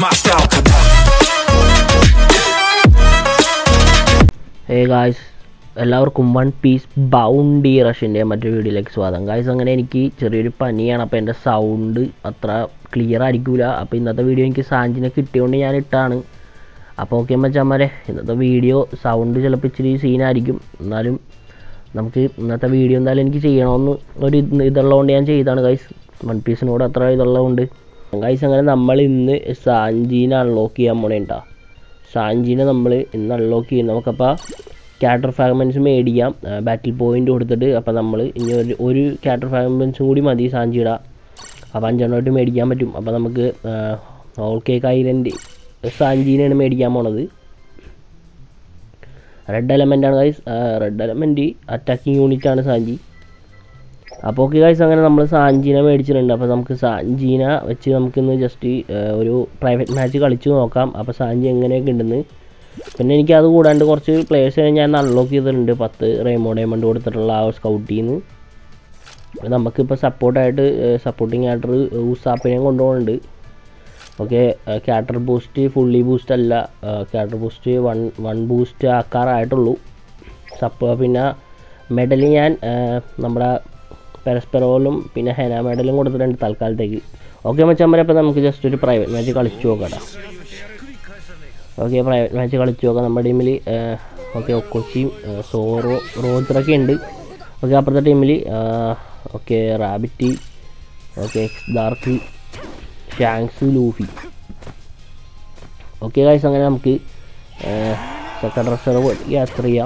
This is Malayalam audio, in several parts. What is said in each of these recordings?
my style. Come on. Hey guys എല്ലാവർക്കും വൺ പീസ് ബൗണ്ടി റഷിൻ്റെ മറ്റൊരു വീഡിയോയിലേക്ക് സ്വാഗതം ഗായ്സ് അങ്ങനെ എനിക്ക് ചെറിയൊരു പനിയാണ് അപ്പോൾ എൻ്റെ സൗണ്ട് അത്ര ക്ലിയർ ആയിരിക്കില്ല അപ്പോൾ ഇന്നത്തെ വീഡിയോ എനിക്ക് സാഞ്ചിനെ കിട്ടിയോണ്ട് ഞാൻ ഇട്ടാണ് അപ്പോൾ ഓക്കെ മച്ചാമാരെ ഇന്നത്തെ വീഡിയോ സൗണ്ട് ചിലപ്പോൾ ഇച്ചിരി സീനായിരിക്കും എന്നാലും നമുക്ക് ഇന്നത്തെ വീഡിയോ എന്തായാലും എനിക്ക് ചെയ്യണമെന്ന് ഒരു ഇത് ഇതുള്ളതുകൊണ്ട് ഞാൻ ചെയ്താണ് ഗൈസ് വൺ പീസിനോട് അത്ര ഇതുള്ളതുകൊണ്ട് ഗൈസ് അങ്ങനെ നമ്മൾ ഇന്ന് സാഞ്ചീനെ അൺലോക്ക് ചെയ്യാൻ പോണേ ഉണ്ടാ സാഞ്ചിനെ നമ്മൾ ഇന്ന് അൺലോക്ക് ചെയ്യും നമുക്കപ്പോൾ ക്യാറ്റർ ഫ്രാഗ്മെൻറ്റ്സ് മേടിക്കാം ബാറ്റിൽ പോയിൻ്റ് കൊടുത്തിട്ട് അപ്പോൾ നമ്മൾ ഇനി ഒരു ഒരു ക്യാറ്റർ ഫ്രാഗ്മെൻറ്റ്സും കൂടി മതി സാഞ്ചിയുടെ അപ്പോൾ അഞ്ചെണ്ണമായിട്ട് മേടിക്കാൻ പറ്റും അപ്പോൾ നമുക്ക് ഓൾ കേക്ക് ഐലൻഡ് സാഞ്ചീനെയാണ് മേടിക്കാൻ പോണത് റെഡ് എലമെൻ്റ് ആണ് guys red element attacking unit ആണ് സാഞ്ചി അപ്പോൾ ഓക്കെ ഗൈസ് അങ്ങനെ നമ്മൾ സാഞ്ചീന മേടിച്ചിട്ടുണ്ട് അപ്പോൾ നമുക്ക് സാഞ്ചീന വെച്ച് നമുക്കിന്ന് ജസ്റ്റ് ഒരു പ്രൈവറ്റ് മാച്ച് കളിച്ച് നോക്കാം അപ്പോൾ സാഞ്ചി എങ്ങനെയൊക്കെ ഉണ്ടെന്ന് പിന്നെ എനിക്ക് അത് കൂടാണ്ട് കുറച്ച് പ്ലേയേഴ്സിനെ ഞാൻ അൺലോക്ക് ചെയ്തിട്ടുണ്ട് പത്ത് റെയിമോ ഡയമണ്ട് കൊടുത്തിട്ടുള്ള ആ സ്കൗട്ടിൽ നിന്ന് നമുക്കിപ്പോൾ സപ്പോർട്ടായിട്ട് സപ്പോർട്ടിങ് ആയിട്ടൊരു ഊസാപ്പിനെയും കൊണ്ടുപോകുന്നുണ്ട് ഓക്കെ ക്യാറ്റർ ബൂസ്റ്റ് ഫുള്ളി ബൂസ്റ്റ് അല്ല ക്യാറ്റർ ബൂസ്റ്റ് വൺ വൺ ബൂസ്റ്റ് ആക്കാറായിട്ടുള്ളൂ സപ്പോ പിന്നെ മെഡൽ ഞാൻ ആ, നമ്മുടെ പെരസ്പെറോലും പിന്നെ ഹെന മെഡലും കൊടുത്തിട്ടുണ്ട് തൽക്കാലത്തേക്ക് ഓക്കെ മച്ചാൻ വരെ അപ്പോൾ നമുക്ക് ജസ്റ്റ് ഒരു പ്രൈവറ്റ് മാച്ച് കളിച്ചു നോക്കാം ഓക്കെ പ്രൈവറ്റ് മാച്ച് കളിച്ചു നോക്കാം നമ്മുടെ ടീമിൽ ഓക്കെ ഒക്കൊച്ചിയും സോറോ റോജറൊക്കെ ഉണ്ട് ഓക്കെ അപ്പുറത്തെ ടീമിൽ okay rabbit okay X dark Shanks Luffy okay guys അങ്ങനെ നമുക്ക് സെക്കൻഡ് റിസർവ് യാത്ര ചെയ്യാം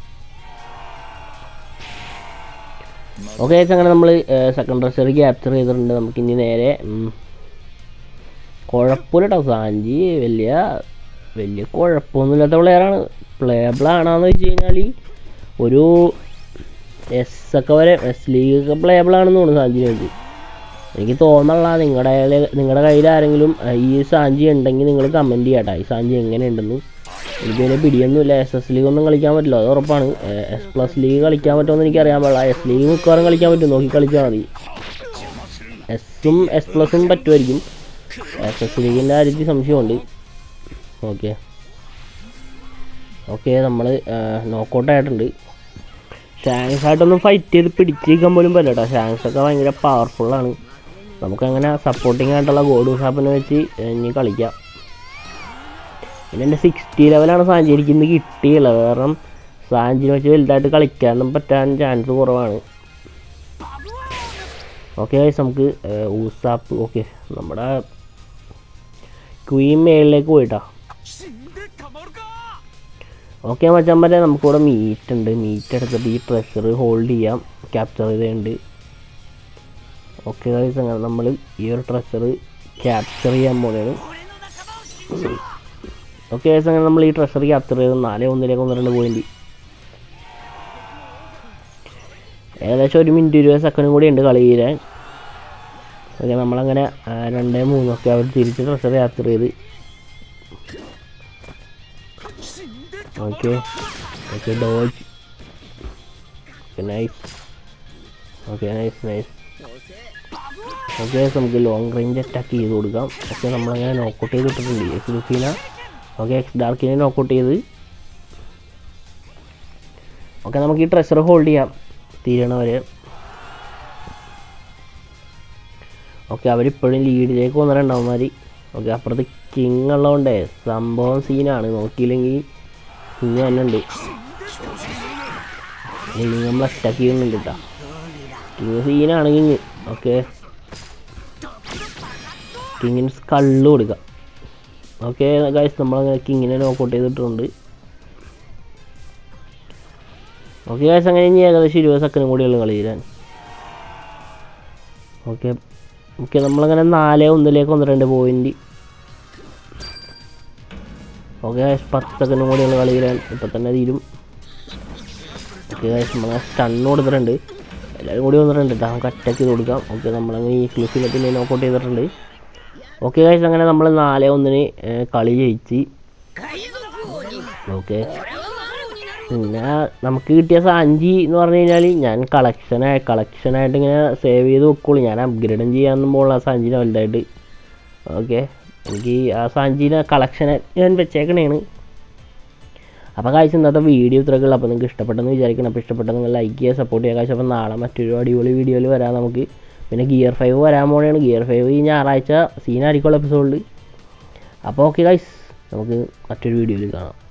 ഓക്കെ ഗൈസ് അങ്ങനെ നമ്മൾ സെക്കൻഡ് റിസർവ് ക്യാപ്ചർ ചെയ്തിട്ടുണ്ട് നമുക്ക് ഇനി നേരെ ഉം, കുഴപ്പമില്ല കേട്ടോ സാഞ്ചി വലിയ വലിയ കുഴപ്പമൊന്നുമില്ലാത്ത പ്ലെയറാണ് പ്ലേബിൾ ആണോന്ന് വെച്ച് കഴിഞ്ഞാൽ ഒരു എസ് ഒക്കെ വരെ എസ് ലീഗ് ഒക്കെ പ്ലേബിൾ ആണെന്ന് തോന്നുന്നു സാഞ്ചിനെ വെച്ച് എനിക്ക് തോന്നല്ല നിങ്ങളുടെ നിങ്ങളുടെ കയ്യിൽ ആരെങ്കിലും അഹ്, ഈ സാഞ്ചി ഉണ്ടെങ്കിൽ നിങ്ങൾ കമൻറ്റ് ചെയ്യാട്ടോ ഈ സാഞ്ചി എങ്ങനെയുണ്ടെന്ന് എനിക്ക് വലിയ പിടിയൊന്നുമില്ല എസ് എസ് ലീഗ് ഒന്നും കളിക്കാൻ പറ്റില്ല അത് ഉറപ്പാണ് എസ് പ്ലസ് ലീഗ് കളിക്കാൻ പറ്റുമെന്ന് എനിക്ക് അറിയാൻ പാടില്ല എസ് ലീഗ് മിക്കവാറും കളിക്കാൻ പറ്റും നോക്കി കളിച്ചാൽ മതി എസും എസ് പ്ലസും പറ്റുമായിരിക്കും എസ് എസ് ലീഗിൻ്റെ കാര്യത്തിൽ സംശയമുണ്ട് ഓക്കെ ഓക്കെ നമ്മൾ നോക്കൗട്ട് ആയിട്ടുണ്ട് ഷാങ്സ് ആയിട്ടൊന്നും ഫൈറ്റ് ചെയ്ത് പിടിച്ചിരിക്കാൻ പോലും പറ്റില്ല കേട്ടോ ഷാങ്സ് ഒക്കെ ഭയങ്കര പവർഫുള്ളാണ് നമുക്കങ്ങനെ സപ്പോർട്ടിങ് ആയിട്ടുള്ള ഗോഡ് ഷാപ്പിനെ വെച്ച് ഇനി കളിക്കാം പിന്നെ എൻ്റെ സിക്സ്റ്റി ലെവലാണ് സാഞ്ചിക്ക് ഇന്ന് കിട്ടിയുള്ളത് കാരണം സാഞ്ചിനെ വെച്ച് വലുതായിട്ട് കളിക്കാനും പറ്റാൻ ചാൻസ് കുറവാണ് ഓക്കെ ഗൈസ് നമുക്ക് ഊസാപ്പ് ഓക്കെ നമ്മുടെ ക്വീൻ മേളിലേക്ക് പോയിട്ടാ ഓക്കെ മച്ചാൻ പറ്റേ നമുക്കിവിടെ മീറ്റ് ഉണ്ട് മീറ്റ് എടുത്തിട്ട് ഈ പ്രഷർ ഹോൾഡ് ചെയ്യാം ക്യാപ്ചർ ചെയ്തിട്ടുണ്ട് ഓക്കെ ഗൈസ് അങ്ങനെ നമ്മൾ ഈ ഒരു ട്രഷർ ക്യാപ്ചർ ചെയ്യാൻ പോലെയാണ് ഓക്കെ ഗൈസ് അങ്ങനെ നമ്മൾ ഈ ട്രഷർ ക്യാപ്ചർ ചെയ്ത് നാല് ഒന്നിലേക്ക് ഒന്ന് രണ്ട് പോയിന്റ് ഏകദേശം ഒരു മിനിറ്റ് ഇരുപത് സെക്കൻഡും കൂടി ഉണ്ട് കളി തീരാൻ ഓക്കെ നമ്മളങ്ങനെ ആ, രണ്ട് മൂന്നൊക്കെ അവർ തിരിച്ച് ട്രഷർ ക്യാപ്ചർ ചെയ്ത് okay okay dodge okay nice okay nice nice okay നമുക്ക് ലോങ് റേഞ്ച് അറ്റാക്ക് ചെയ്ത് കൊടുക്കാം ഓക്കെ നമ്മളങ്ങനെ നോക്കൗട്ട് ചെയ്ത് ഇട്ടിട്ടുണ്ട് എക്സ് ലുഫീന ഓക്കെ എക്സ് ഡാർക്കിനെ നോക്കൗട്ട് ചെയ്ത് ഓക്കെ നമുക്ക് ഈ ട്രഷർ ഹോൾഡ് ചെയ്യാം തീരണ വരെ ഓക്കെ അവരിപ്പോഴും ലീഡിലേക്ക് വന്നിട്ടുണ്ടാവും മാതിരി ഓക്കെ അപ്പുറത്ത് കിങ് ഉള്ളതുകൊണ്ടേ സംഭവം സീനാണ് നോക്കിയില്ലെങ്കിൽ കിങ് തന്നെ ഉണ്ട് കിങ് നമ്മൾ അറ്റാക്ക് ചെയ്യുന്നുണ്ട് കേട്ടോ കിങ് സീനാണ് കിങ് ഓക്കെ കിങ്ങിന് സ്കള്ള് കൊടുക്കാം ഓക്കെ ഗൈസ് നമ്മളങ്ങനെ കിങ്ങിനെ നോക്കൗട്ട് ചെയ്തിട്ടുണ്ട് ഓക്കെ ഗൈസ് അങ്ങനെ ഇനി ഏകദേശം ഇരുപത് സെക്കൻഡ് കൂടിയുള്ള കളി തീരാൻ ഓക്കെ ഓക്കെ നമ്മളങ്ങനെ നാല് ഒന്നിലേക്ക് ഒന്ന് രണ്ട് പോയിന്റ് ഓക്കെ ഗൈസ് പത്ത് സെക്കൻഡ് കൂടിയുള്ള കളി തീരാൻ ഇപ്പം തന്നെ തീരും ഓക്കെ ഗൈസ് നമ്മളെ സ്റ്റണ്ണ് കൊടുത്തിട്ടുണ്ട് എല്ലാവരും കൂടി വന്നിട്ടുണ്ട് കേട്ടോ നമുക്ക് അറ്റാക്ക് ചെയ്ത് കൊടുക്കാം ഓക്കെ നമ്മളങ്ങനെ ഈ ക്ലിഫിനെ പിന്നെ നോക്കൗട്ട് ചെയ്തിട്ടുണ്ട് ഓക്കെ ഗൈസ് അങ്ങനെ നമ്മൾ നാല് ഒന്നിന് ഏഹ്, കളി ജയിച്ച് ഓക്കെ പിന്നെ നമുക്ക് കിട്ടിയ സാഞ്ചി എന്ന് പറഞ്ഞു കഴിഞ്ഞാൽ ഞാൻ കളക്ഷനായി കളക്ഷനായിട്ട് ഇങ്ങനെ സേവ് ചെയ്ത് വെക്കുള്ളൂ ഞാൻ അപ്ഗ്രേഡും ചെയ്യാനൊന്നും പോലുള്ള സാഞ്ചിനെ വലുതായിട്ട് ഓക്കെ എനിക്ക് ആ സാഞ്ചീന കളക്ഷൻ ഞാൻ വെച്ചേക്കണേണ് അപ്പോൾ കാഴ്ച ഇന്നത്തെ വീഡിയോ ഇത്രയൊക്കെ ഉള്ളൂ അപ്പോൾ നിങ്ങൾക്ക് ഇഷ്ടപ്പെട്ടെന്ന് വിചാരിക്കണം അപ്പോൾ ഇഷ്ടപ്പെട്ട നിങ്ങൾ ലൈക്ക് ചെയ്യുക സപ്പോർട്ട് ചെയ്യുക കാഴ്ച അപ്പോൾ നാളെ മറ്റൊരു അടിപൊളി വീഡിയോയിൽ വരാം നമുക്ക് പിന്നെ ഗിയർ ഫൈവ് വരാൻ പോണെയാണ് ഗിയർ ഫൈവ് ഈ ഞായറാഴ്ച സീനായിരിക്കുള്ള എപ്പിസോഡിൽ അപ്പോൾ ഓക്കെ ഗൈസ് നമുക്ക് മറ്റൊരു വീഡിയോയിൽ കാണാം